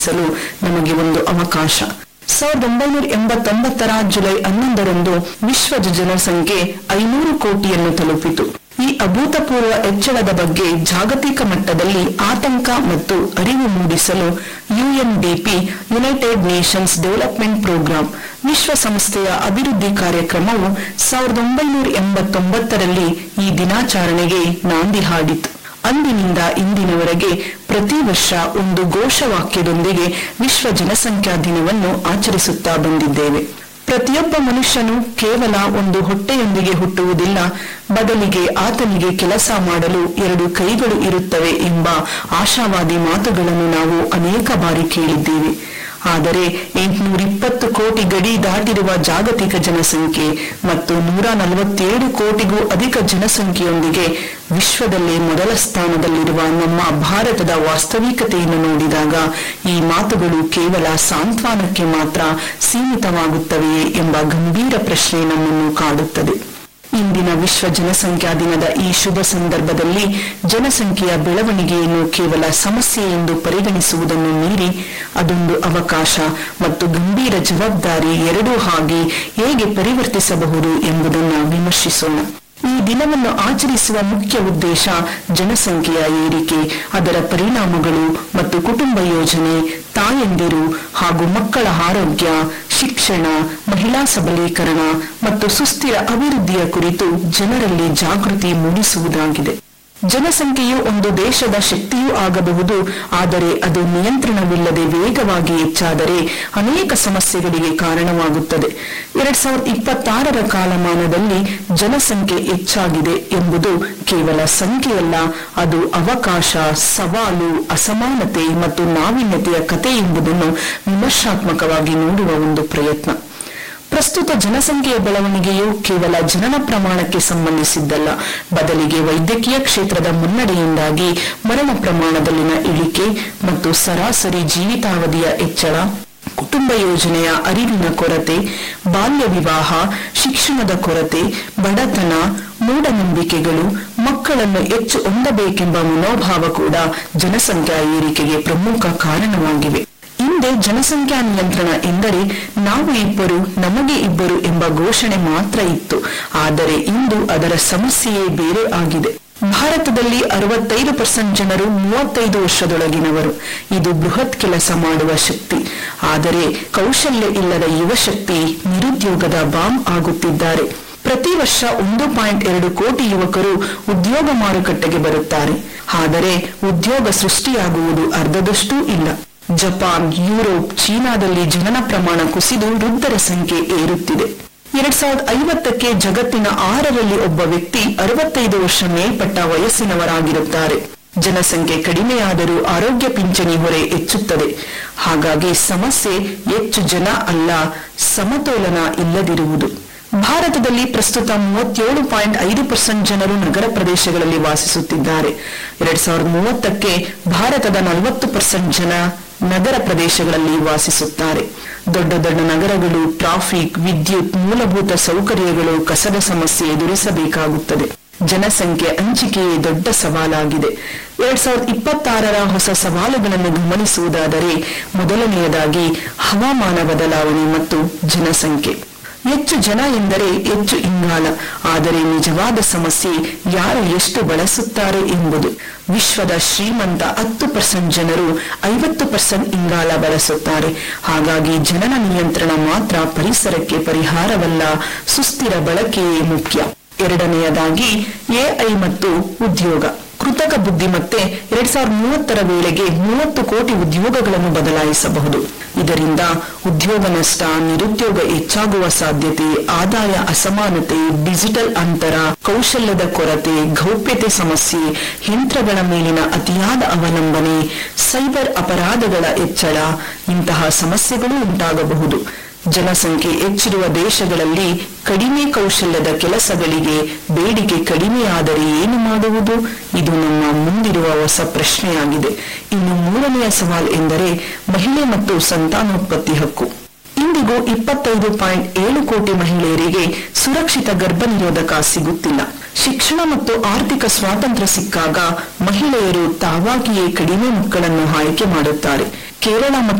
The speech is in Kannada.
ಸಲು ನಮಗೆ ಒಂದು ಅವಕಾಶ ಸಾವಿರದ ಒಂಬೈನೂರ ಎಂಬತ್ತೊಂಬತ್ತರ ಜುಲೈ ಹನ್ನೊಂದರಂದು ವಿಶ್ವದ ಜನಸಂಖ್ಯೆ ಐನೂರು ಕೋಟಿಯನ್ನು ತಲುಪಿತು ಈ ಅಭೂತಪೂರ್ವ ಹೆಚ್ಚಳದ ಬಗ್ಗೆ ಜಾಗತಿಕ ಮಟ್ಟದಲ್ಲಿ ಆತಂಕ ಮತ್ತು ಅರಿವು ಮೂಡಿಸಲು U N D P United Nations Development Programme ವಿಶ್ವಸಂಸ್ಥೆಯ ಅಭಿವೃದ್ಧಿ ಕಾರ್ಯಕ್ರಮವು ಸಾವಿರದ ಒಂಬೈನೂರ ಎಂಬತ್ತೊಂಬತ್ತರಲ್ಲಿ ಈ ದಿನಾಚರಣೆಗೆ ನಾಂದಿ ಹಾಡಿತು ಅಂದಿನಿಂದ ಇಂದಿನವರೆಗೆ ಪ್ರತಿ ವರ್ಷ ಒಂದು ಘೋಷವಾಕ್ಯದೊಂದಿಗೆ ವಿಶ್ವ ಜನಸಂಖ್ಯಾ ದಿನವನ್ನು ಆಚರಿಸುತ್ತಾ ಬಂದಿದ್ದೇವೆ ಪ್ರತಿಯೊಬ್ಬ ಮನುಷ್ಯನು ಕೇವಲ ಒಂದು ಹೊಟ್ಟೆಯೊಂದಿಗೆ ಹುಟ್ಟುವುದಿಲ್ಲ ಬದಲಿಗೆ ಆತನಿಗೆ ಕೆಲಸ ಮಾಡಲು ಎರಡು ಕೈಗಳು ಇರುತ್ತವೆ ಎಂಬ ಆಶಾವಾದಿ ಮಾತುಗಳನ್ನು ನಾವು ಅನೇಕ ಬಾರಿ ಕೇಳಿದ್ದೇವೆ ಆದರೆ ಎಂಟುನೂರ ಇಪ್ಪತ್ತು ಕೋಟಿ ಗಡಿ ದಾಟಿರುವ ಜಾಗತಿಕ ಜನಸಂಖ್ಯೆ ಮತ್ತು ನೂರ ನಲವತ್ತೇಳು ಕೋಟಿಗೂ ಅಧಿಕ ಜನಸಂಖ್ಯೆಯೊಂದಿಗೆ ವಿಶ್ವದಲ್ಲೇ ಮೊದಲ ಸ್ಥಾನದಲ್ಲಿರುವ ನಮ್ಮ ಭಾರತದ ವಾಸ್ತವಿಕತೆಯನ್ನು ನೋಡಿದಾಗ ಈ ಮಾತುಗಳು ಕೇವಲ ಸಾಂತ್ವನಕ್ಕೆ ಮಾತ್ರ ಸೀಮಿತವಾಗುತ್ತವೆಯೇ ಎಂಬ ಗಂಭೀರ ಪ್ರಶ್ನೆ ನಮ್ಮನ್ನು ಕಾಡುತ್ತದೆ ಇಂದಿನ ವಿಶ್ವ ಜನಸಂಖ್ಯಾ ದಿನದ ಈ ಶುಭ ಸಂದರ್ಭದಲ್ಲಿ ಜನಸಂಖ್ಯೆಯ ಬೆಳವಣಿಗೆಯನ್ನು ಕೇವಲ ಸಮಸ್ಯೆ ಎಂದು ಪರಿಗಣಿಸುವುದನ್ನು ಮೀರಿ ಅದೊಂದು ಅವಕಾಶ ಮತ್ತು ಗಂಭೀರ ಜವಾಬ್ದಾರಿ ಎರಡೂ ಹಾಗೆ ಹೇಗೆ ಪರಿವರ್ತಿಸಬಹುದು ಎಂಬುದನ್ನು ವಿಮರ್ಶಿಸೋಣ ಈ ದಿನವನ್ನು ಆಚರಿಸುವ ಮುಖ್ಯ ಉದ್ದೇಶ ಜನಸಂಖ್ಯೆಯ ಏರಿಕೆ ಅದರ ಪರಿಣಾಮಗಳು ಮತ್ತು ಕುಟುಂಬ ಯೋಜನೆ ತಾಯಂದಿರು ಹಾಗೂ ಮಕ್ಕಳ ಆರೋಗ್ಯ ಶಿಕ್ಷಣ ಮಹಿಳಾ ಸಬಲೀಕರಣ ಮತ್ತು ಸುಸ್ಥಿರ ಅಭಿವೃದ್ಧಿಯ ಕುರಿತು ಜನರಲ್ಲಿ ಜಾಗೃತಿ ಮೂಡಿಸುವುದಾಗಿದೆ ಜನಸಂಖ್ಯೆಯು ಒಂದು ದೇಶದ ಶಕ್ತಿಯೂ ಆಗಬಹುದು ಆದರೆ ಅದು ನಿಯಂತ್ರಣವಿಲ್ಲದೆ ವೇಗವಾಗಿ ಹೆಚ್ಚಾದರೆ ಅನೇಕ ಸಮಸ್ಯೆಗಳಿಗೆ ಕಾರಣವಾಗುತ್ತದೆ ಎರಡ್ ಸಾವಿರದ ಇಪ್ಪತ್ತಾರರ ಕಾಲಮಾನದಲ್ಲಿ ಜನಸಂಖ್ಯೆ ಹೆಚ್ಚಾಗಿದೆ ಎಂಬುದು ಕೇವಲ ಸಂಖ್ಯೆಯಲ್ಲ ಅದು ಅವಕಾಶ ಸವಾಲು ಅಸಮಾನತೆ ಮತ್ತು ನಾವೀನ್ಯತೆಯ ಕತೆ ಎಂಬುದನ್ನು ವಿಮರ್ಶಾತ್ಮಕವಾಗಿ ನೋಡುವ ಒಂದು ಪ್ರಯತ್ನ ಪ್ರಸ್ತುತ ಜನಸಂಖ್ಯೆಯ ಬೆಳವಣಿಗೆಯು ಕೇವಲ ಜನನ ಪ್ರಮಾಣಕ್ಕೆ ಸಂಬಂಧಿಸಿದ್ದಲ್ಲ ಬದಲಿಗೆ ವೈದ್ಯಕೀಯ ಕ್ಷೇತ್ರದ ಮುನ್ನಡೆಯಿಂದಾಗಿ ಮರಣ ಪ್ರಮಾಣದಲ್ಲಿನ ಇಳಿಕೆ ಮತ್ತು ಸರಾಸರಿ ಜೀವಿತಾವಧಿಯ ಹೆಚ್ಚಳ ಕುಟುಂಬ ಯೋಜನೆಯ ಅರಿವಿನ ಕೊರತೆ ಬಾಲ್ಯ ವಿವಾಹ ಶಿಕ್ಷಣದ ಕೊರತೆ ಬಡತನ ಮೂಢನಂಬಿಕೆಗಳು ಮಕ್ಕಳನ್ನು ಹೆಚ್ಚು ಹೊಂದಬೇಕೆಂಬ ಮನೋಭಾವ ಕೂಡ ಜನಸಂಖ್ಯಾ ಏರಿಕೆಗೆ ಪ್ರಮುಖ ಕಾರಣವಾಗಿವೆ ಹಿಂದೆ ಜನಸಂಖ್ಯಾ ನಿಯಂತ್ರಣ ಎಂದರೆ ನಾವು ಇಬ್ಬರು ನಮಗೆ ಇಬ್ಬರು ಎಂಬ ಘೋಷಣೆ ಮಾತ್ರ ಇತ್ತು ಆದರೆ ಇಂದು ಅದರ ಸಮಸ್ಯೆಯೇ ಬೇರೆ ಆಗಿದೆ ಭಾರತದಲ್ಲಿ ಅರವತ್ತೈದು ಪರ್ಸೆಂಟ್ ಜನರು ಮೂವತ್ತೈದು ವರ್ಷದೊಳಗಿನವರು ಇದು ಬೃಹತ್ ಕೆಲಸ ಮಾಡುವ ಶಕ್ತಿ ಆದರೆ ಕೌಶಲ್ಯ ಇಲ್ಲದ ಯುವ ಶಕ್ತಿ ನಿರುದ್ಯೋಗದ ಬಾಂಬ್ ಆಗುತ್ತಿದ್ದಾರೆ ಪ್ರತಿ ವರ್ಷ ಒಂದು ಪಾಯಿಂಟ್ ಎರಡು ಕೋಟಿ ಯುವಕರು ಉದ್ಯೋಗ ಮಾರುಕಟ್ಟೆಗೆ ಬರುತ್ತಾರೆ ಆದರೆ ಉದ್ಯೋಗ ಸೃಷ್ಟಿಯಾಗುವುದು ಅರ್ಧದಷ್ಟೂ ಇಲ್ಲ ಜಪಾನ್ ಯುರೋಪ್ ಚೀನಾದಲ್ಲಿ ಜನನ ಪ್ರಮಾಣ ಕುಸಿದು ವೃದ್ಧರ ಸಂಖ್ಯೆ ಏರುತ್ತಿದೆ ಎರಡ್ ಸಾವಿರದ ಐವತ್ತಕ್ಕೆ ಜಗತ್ತಿನ ಆರರಲ್ಲಿ ಒಬ್ಬ ವ್ಯಕ್ತಿ ಅರವತ್ತೈದು ವರ್ಷ ಮೇಲ್ಪಟ್ಟ ವಯಸ್ಸಿನವರಾಗಿರುತ್ತಾರೆ ಜನಸಂಖ್ಯೆ ಕಡಿಮೆಯಾದರೂ ಆರೋಗ್ಯ ಪಿಂಚಣಿ ಹೊರೆ ಹೆಚ್ಚುತ್ತದೆ ಹಾಗಾಗಿ ಸಮಸ್ಯೆ ಹೆಚ್ಚು ಜನ ಅಲ್ಲ ಸಮತೋಲನ ಇಲ್ಲದಿರುವುದು ಭಾರತದಲ್ಲಿ ಪ್ರಸ್ತುತ ಮೂವತ್ತೇಳು ಪಾಯಿಂಟ್ ಐದು ಪರ್ಸೆಂಟ್ ಜನರು ನಗರ ಪ್ರದೇಶಗಳಲ್ಲಿ ವಾಸಿಸುತ್ತಿದ್ದಾರೆ ಎರಡ್ ಸಾವಿರದ ಮೂವತ್ತಕ್ಕೆ ಭಾರತದ ನಲವತ್ತು ಪರ್ಸೆಂಟ್ ಜನ ನಗರ ಪ್ರದೇಶಗಳಲ್ಲಿ ವಾಸಿಸುತ್ತಾರೆ ದೊಡ್ಡ ದೊಡ್ಡ ನಗರಗಳು ಟ್ರಾಫಿಕ್ ವಿದ್ಯುತ್ ಮೂಲಭೂತ ಸೌಕರ್ಯಗಳು ಕಸದ ಸಮಸ್ಯೆ ಎದುರಿಸಬೇಕಾಗುತ್ತದೆ ಜನಸಂಖ್ಯೆ ಹಂಚಿಕೆಯೇ ದೊಡ್ಡ ಸವಾಲಾಗಿದೆ ಎರಡ್ ಸಾವಿರದ ಇಪ್ಪತ್ತಾರರ ಹೊಸ ಸವಾಲುಗಳನ್ನು ಗಮನಿಸುವುದಾದರೆ ಮೊದಲನೆಯದಾಗಿ ಹವಾಮಾನ ಬದಲಾವಣೆ ಮತ್ತು ಜನಸಂಖ್ಯೆ ಹೆಚ್ಚು ಜನ ಎಂದರೆ ಹೆಚ್ಚು ಇಂಗಾಲ ಆದರೆ ನಿಜವಾದ ಸಮಸ್ಯೆ ಯಾರು ಎಷ್ಟು ಬಳಸುತ್ತಾರೆ ಎಂಬುದು ವಿಶ್ವದ ಶ್ರೀಮಂತ ಹತ್ತು ಪರ್ಸೆಂಟ್ ಜನರು ಐವತ್ತು ಪರ್ಸೆಂಟ್ ಇಂಗಾಲ ಬಳಸುತ್ತಾರೆ ಹಾಗಾಗಿ ಜನನ ನಿಯಂತ್ರಣ ಮಾತ್ರ ಪರಿಸರಕ್ಕೆ ಪರಿಹಾರವಲ್ಲ ಸುಸ್ಥಿರ ಬಳಕೆಯೇ ಮುಖ್ಯ ಎರಡನೆಯದಾಗಿ ಎಐ ಮತ್ತು ಉದ್ಯೋಗ ಕೃತಕ ಬುದ್ಧಿಮತ್ತೆ ಎರಡ್ ಸಾವಿರದ ಮೂವತ್ತರ ವೇಳೆಗೆ ಮೂವತ್ತು ಕೋಟಿ ಉದ್ಯೋಗಗಳನ್ನು ಬದಲಾಯಿಸಬಹುದು ಇದರಿಂದ ಉದ್ಯೋಗ ನಷ್ಟ ನಿರುದ್ಯೋಗ ಹೆಚ್ಚಾಗುವ ಸಾಧ್ಯತೆ ಆದಾಯ ಅಸಮಾನತೆ ಡಿಜಿಟಲ್ ಅಂತರ ಕೌಶಲ್ಯದ ಕೊರತೆ ಗೌಪ್ಯತೆ ಸಮಸ್ಯೆ ಯಂತ್ರಗಳ ಮೇಲಿನ ಅತಿಯಾದ ಅವಲಂಬನೆ ಸೈಬರ್ ಅಪರಾಧಗಳ ಹೆಚ್ಚಳ ಇಂತಹ ಸಮಸ್ಯೆಗಳು ಉಂಟಾಗಬಹುದು ಜನಸಂಖ್ಯೆ ಹೆಚ್ಚಿರುವ ದೇಶಗಳಲ್ಲಿ ಕಡಿಮೆ ಕೌಶಲ್ಯದ ಕೆಲಸಗಳಿಗೆ ಬೇಡಿಕೆ ಕಡಿಮೆಯಾದರೆ ಏನು ಮಾಡುವುದು ಇದು ನಮ್ಮ ಮುಂದಿರುವ ಹೊಸ ಪ್ರಶ್ನೆಯಾಗಿದೆ ಇನ್ನು ಮೂರನೆಯ ಸವಾಲ್ ಎಂದರೆ ಮಹಿಳೆ ಮತ್ತು ಸಂತಾನೋತ್ಪತ್ತಿ ಹಕ್ಕು ಇಂದಿಗೂ ಇಪ್ಪತ್ತೈದು ಪಾಯಿಂಟ್ ಏಳು ಕೋಟಿ ಮಹಿಳೆಯರಿಗೆ ಸುರಕ್ಷಿತ ಗರ್ಭ ನಿರೋಧಕ ಸಿಗುತ್ತಿಲ್ಲ ಶಿಕ್ಷಣ ಮತ್ತು ಆರ್ಥಿಕ ಸ್ವಾತಂತ್ರ್ಯ ಸಿಕ್ಕಾಗ ಮಹಿಳೆಯರು ತಾವಾಗಿಯೇ ಕಡಿಮೆ ಮಕ್ಕಳನ್ನು ಆಯ್ಕೆ ಮಾಡುತ್ತಾರೆ ಕೇರಳ ಮತ್ತು